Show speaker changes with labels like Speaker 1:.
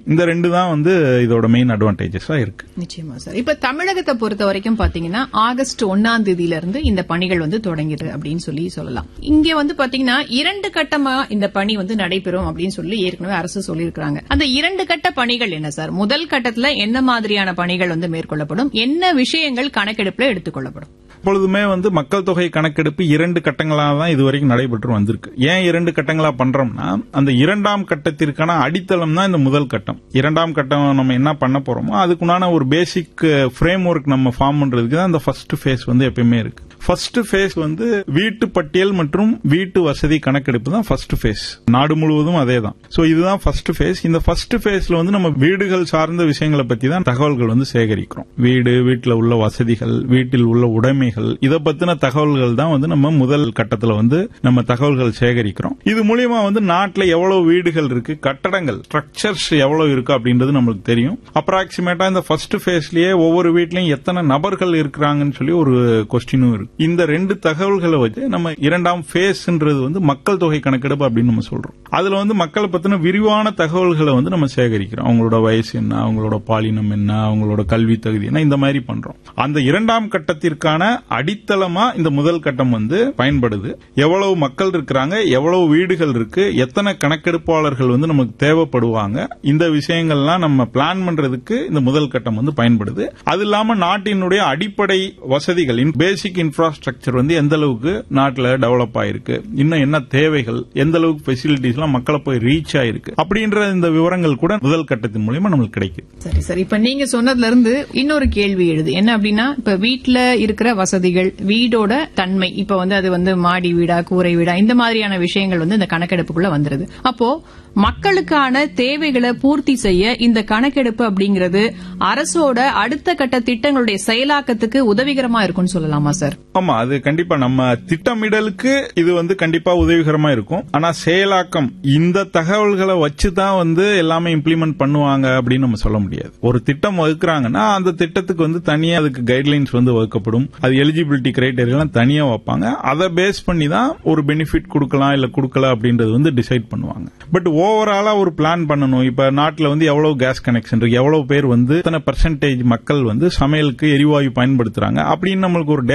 Speaker 1: இந்த ரெண்டு தான் வந்து இதோட மெயின் அட்வான்டேஜஸா இருக்கு
Speaker 2: நிச்சயமா சார் இப்ப தமிழகத்தை பொறுத்த வரைக்கும் பாத்தீங்கன்னா ஆகஸ்ட் ஒன்னாம் தேதியில இருந்து இந்த பணிகள் வந்து தொடங்கிது அப்படின்னு சொல்லி சொல்லலாம் இங்க வந்து பாத்தீங்கன்னா இரண்டு கட்டமா இந்த பணி வந்து நடைபெறும் அப்படின்னு சொல்லி ஏற்கனவே அரசு சொல்லியிருக்காங்க அந்த இரண்டு கட்ட பணிகள் என்ன சார் முதல் கட்டத்துல என்ன மாதிரியான பணிகள் வந்து மேற்கொள்ளப்படும் என்ன விஷயங்கள் கணக்கெடுப்புல எடுத்துக்கொள்ளப்படும்
Speaker 1: எப்பொழுதுமே வந்து மக்கள் தொகை கணக்கெடுப்பு இரண்டு கட்டங்களாக தான் இதுவரைக்கும் நடைபெற்று வந்திருக்கு ஏன் இரண்டு கட்டங்களா பண்றோம்னா அந்த இரண்டாம் கட்டத்திற்கான அடித்தளம் தான் இந்த முதல் கட்டம் இரண்டாம் கட்டம் நம்ம என்ன பண்ண போறோமோ அதுக்குண்டான ஒரு பேசிக் ஃப்ரேம் ஒர்க் நம்ம ஃபார்ம் பண்றதுக்கு தான் அந்த ஃபர்ஸ்ட் ஃபேஸ் வந்து எப்பயுமே இருக்கு ஃபர்ஸ்ட் ஃபேஸ் வந்து வீட்டு பட்டியல் மற்றும் வீட்டு வசதி கணக்கெடுப்பு தான் ஃபர்ஸ்ட் ஃபேஸ் நாடு முழுவதும் அதே தான் சோ இதுதான் ஃபர்ஸ்ட் ஃபேஸ் இந்த ஃபர்ஸ்ட் ஃபேஸ்ல வந்து நம்ம வீடுகள் சார்ந்த விஷயங்களை பத்தி தான் தகவல்கள் வந்து சேகரிக்கிறோம் வீடு வீட்டில் உள்ள வசதிகள் வீட்டில் உள்ள உடைமைகள் இதை பத்தின தகவல்கள் தான் வந்து நம்ம முதல் கட்டத்துல வந்து நம்ம தகவல்கள் சேகரிக்கிறோம் இது மூலியமா வந்து நாட்டில் எவ்வளவு வீடுகள் இருக்கு கட்டடங்கள் ஸ்ட்ரக்சர்ஸ் எவ்வளவு இருக்கு அப்படின்றது நம்மளுக்கு தெரியும் அப்ராக்சிமேட்டா இந்த ஃபர்ஸ்ட் ஃபேஸ்லயே ஒவ்வொரு வீட்லயும் எத்தனை நபர்கள் இருக்கிறாங்கன்னு சொல்லி ஒரு கொஸ்டினும் இருக்கு இந்த ரெண்டு தகவல்களை வச்சு நம்ம இரண்டாம் ஃபேஸ்ன்றது வந்து மக்கள் தொகை கணக்கெடுப்பு அப்படின்னு நம்ம சொல்றோம் அதுல வந்து மக்களை பத்தின விரிவான தகவல்களை வந்து நம்ம சேகரிக்கிறோம் அவங்களோட வயசு என்ன அவங்களோட பாலினம் என்ன அவங்களோட கல்வி தகுதி என்ன இந்த மாதிரி பண்றோம் அந்த இரண்டாம் கட்டத்திற்கான அடித்தளமா இந்த முதல் கட்டம் வந்து பயன்படுது எவ்வளவு மக்கள் இருக்கிறாங்க எவ்வளவு வீடுகள் இருக்கு எத்தனை கணக்கெடுப்பாளர்கள் வந்து நமக்கு தேவைப்படுவாங்க இந்த விஷயங்கள்லாம் நம்ம பிளான் பண்றதுக்கு இந்த முதல் கட்டம் வந்து பயன்படுது அது இல்லாம நாட்டினுடைய அடிப்படை வசதிகள் பேசிக் இன்ஃப்ராஸ்ட்ரக்சர் வந்து எந்த அளவுக்கு நாட்டில் டெவலப் ஆயிருக்கு இன்னும் என்ன தேவைகள் எந்த அளவுக்கு ஃபெசிலிட்டிஸ் எல்லாம் மக்களை போய் ரீச் ஆயிருக்கு அப்படின்ற இந்த விவரங்கள் கூட முதல் கட்டத்தின் மூலியமா நம்மளுக்கு கிடைக்குது
Speaker 2: சரி சரி இப்ப நீங்க சொன்னதுல இருந்து இன்னொரு கேள்வி எழுது என்ன அப்படின்னா இப்ப வீட்ல இருக்கிற வசதிகள் வீடோட தன்மை இப்ப வந்து அது வந்து மாடி வீடா கூரை வீடா இந்த மாதிரியான விஷயங்கள் வந்து இந்த கணக்கெடுப்புக்குள்ள வந்துருது அப்போ மக்களுக்கான தேவைகளை பூர்த்தி செய்ய இந்த கணக்கெடுப்பு அப்படிங்கிறது அரசோட அடுத்த கட்ட திட்டங்களுடைய செயலாக்கத்துக்கு உதவிகரமா இருக்கும்னு சொல்லலாமா சார்
Speaker 1: ஆமா அது கண்டிப்பா நம்ம திட்டமிடலுக்கு இது வந்து கண்டிப்பா உதவிகரமா இருக்கும் ஆனா செயலாக்கம் இந்த தகவல்களை வச்சு தான் வந்து எல்லாமே இம்ப்ளிமெண்ட் பண்ணுவாங்க அப்படின்னு நம்ம சொல்ல முடியாது ஒரு திட்டம் வகுக்கிறாங்கன்னா அந்த திட்டத்துக்கு வந்து தனியா அதுக்கு கைட்லைன்ஸ் வந்து வகுக்கப்படும் அது எலிஜிபிலிட்டி கிரைடீரியெல்லாம் தனியா வைப்பாங்க அதை பேஸ் பண்ணி தான் ஒரு பெனிஃபிட் கொடுக்கலாம் இல்ல கொடுக்கல அப்படின்றது வந்து டிசைட் பண்ணுவாங்க பட் ஓவராலா ஒரு பிளான் பண்ணணும் இப்ப நாட்டில் வந்து எவ்வளவு கேஸ் கனெக்ஷன் இருக்கு எவ்வளவு பேர் வந்து எத்தனை பர்சன்டேஜ் மக்கள் வந்து சமையலுக்கு எரிவாயு பயன்படுத்துறாங்க அப்படின்னு நம்மளுக்கு ஒரு